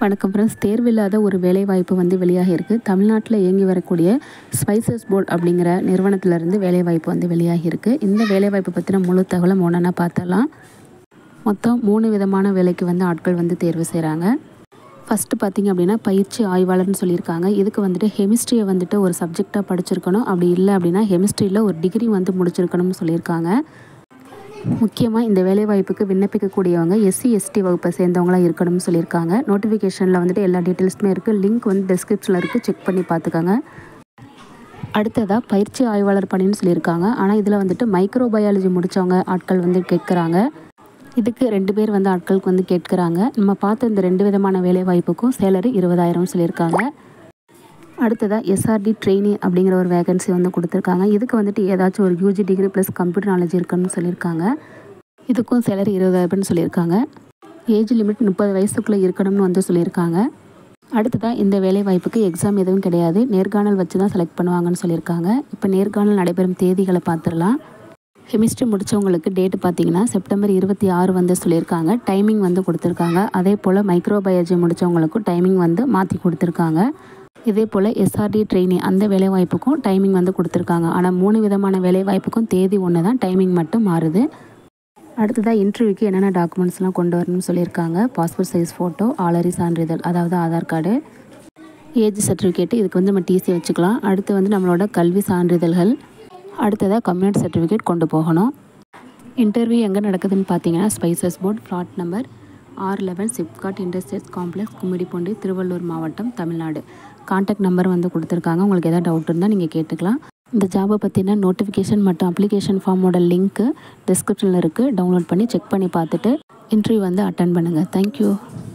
வணக்கம் ஃப்ரெண்ட்ஸ் தேர்வில்லாத ஒரு வேலைவாய்ப்பு வந்து வெளியாகி இருக்குது தமிழ்நாட்டில் இயங்கி வரக்கூடிய ஸ்பைசஸ் போர்ட் அப்படிங்கிற நிறுவனத்திலேருந்து வேலைவாய்ப்பு வந்து வெளியாகி இருக்குது இந்த வேலைவாய்ப்பு பற்றின முழு தகவலும் ஒன்றா பார்த்தலாம் மொத்தம் மூணு விதமான வேலைக்கு வந்து ஆட்கள் வந்து தேர்வு செய்கிறாங்க ஃபஸ்ட்டு பார்த்திங்க அப்படின்னா பயிற்சி ஆய்வாளர்னு சொல்லியிருக்காங்க இதுக்கு வந்துட்டு ஹெமிஸ்ட்ரியை வந்துட்டு ஒரு சப்ஜெக்டாக படிச்சிருக்கணும் அப்படி இல்லை அப்படின்னா ஹெமிஸ்ட்ரியில் ஒரு டிகிரி வந்து முடிச்சிருக்கணும்னு சொல்லியிருக்காங்க முக்கியமாக இந்த வேலைவாய்ப்புக்கு விண்ணப்பிக்கக்கூடியவங்க எஸ்சி எஸ்டி வகுப்பை சேர்ந்தவங்களாக இருக்கணும்னு சொல்லியிருக்காங்க நோட்டிஃபிகேஷனில் வந்துட்டு எல்லா டீட்டெயில்ஸுமே இருக்குது லிங்க் வந்து டிஸ்கிரிப்ஷனில் இருக்குது செக் பண்ணி பார்த்துக்கோங்க அடுத்ததாக பயிற்சி ஆய்வாளர் பணின்னு சொல்லியிருக்காங்க ஆனால் இதில் வந்துட்டு மைக்ரோ பயாலஜி முடித்தவங்க ஆட்கள் வந்து கேட்குறாங்க இதுக்கு ரெண்டு பேர் வந்து ஆட்களுக்கு வந்து கேட்குறாங்க நம்ம பார்த்த இந்த ரெண்டு விதமான வேலை வாய்ப்புக்கும் சேலரி இருபதாயிரம் சொல்லியிருக்காங்க அடுத்ததாக எஸ்ஆர்டி ட்ரெயினி அப்படிங்கிற ஒரு வேகன்சி வந்து கொடுத்துருக்காங்க இதுக்கு வந்துட்டு ஏதாச்சும் ஒரு UG degree plus computer knowledge இருக்குன்னு சொல்லியிருக்காங்க இதுக்கும் சேலரி இருபதாயிரம்னு சொல்லியிருக்காங்க ஏஜ் லிமிட் முப்பது வயசுக்குள்ளே இருக்கணும்னு வந்து சொல்லியிருக்காங்க அடுத்ததாக இந்த வேலை வாய்ப்புக்கு எக்ஸாம் எதுவும் கிடையாது நேர்காணல் வச்சு தான் செலக்ட் பண்ணுவாங்கன்னு சொல்லியிருக்காங்க இப்போ நேர்காணல் நடைபெறும் தேதிகளை பார்த்துடலாம் கெமிஸ்ட்ரி முடித்தவங்களுக்கு டேட்டு பார்த்தீங்கன்னா செப்டம்பர் இருபத்தி ஆறு வந்து சொல்லியிருக்காங்க டைமிங் வந்து கொடுத்துருக்காங்க அதே போல் மைக்ரோபயாலஜி முடித்தவங்களுக்கும் டைமிங் வந்து மாற்றி கொடுத்துருக்காங்க இதே போல் எஸ்ஆர்டி ட்ரெயினி அந்த வேலைவாய்ப்புக்கும் டைமிங் வந்து கொடுத்துருக்காங்க ஆனால் மூணு விதமான வேலைவாய்ப்புக்கும் தேதி ஒன்று தான் டைமிங் மட்டும் மாறுது அடுத்ததாக இன்டர்வியூக்கு என்னென்ன டாக்குமெண்ட்ஸ்லாம் கொண்டு வரணும்னு சொல்லியிருக்காங்க பாஸ்போர்ட் சைஸ் ஃபோட்டோ ஆலரி சான்றிதழ் அதாவது ஆதார் கார்டு ஏஜ் சர்டிஃபிகேட்டு இதுக்கு வந்து நம்ம டிசி வச்சுக்கலாம் அடுத்து வந்து நம்மளோட கல்வி சான்றிதழ்கள் அடுத்ததாக கம்யூனிட்டி சர்டிஃபிகேட் கொண்டு போகணும் இன்டர்வியூ எங்கே நடக்குதுன்னு பார்த்தீங்கன்னா spices board flat number R eleven SIPCOT industrials complex Gummidipoondi Thiruvallur மாவட்டம் தமிழ்நாடு காண்டாக்ட் நம்பர் வந்து கொடுத்துருக்காங்க உங்களுக்கு எதாவது டவுட் இருந்தால் நீங்கள் கேட்டுக்கலாம் இந்த ஜாபை பற்றின நோட்டிஃபிகேஷன் மற்றும் அப்ளிகேஷன் ஃபார்மோட லிங்க்கு டிஸ்கிரிப்ஷனில் இருக்குது டவுன்லோட் பண்ணி செக் பண்ணி பார்த்துட்டு இன்டர்வியூ வந்து அட்டன் பண்ணுங்கள் தேங்க்யூ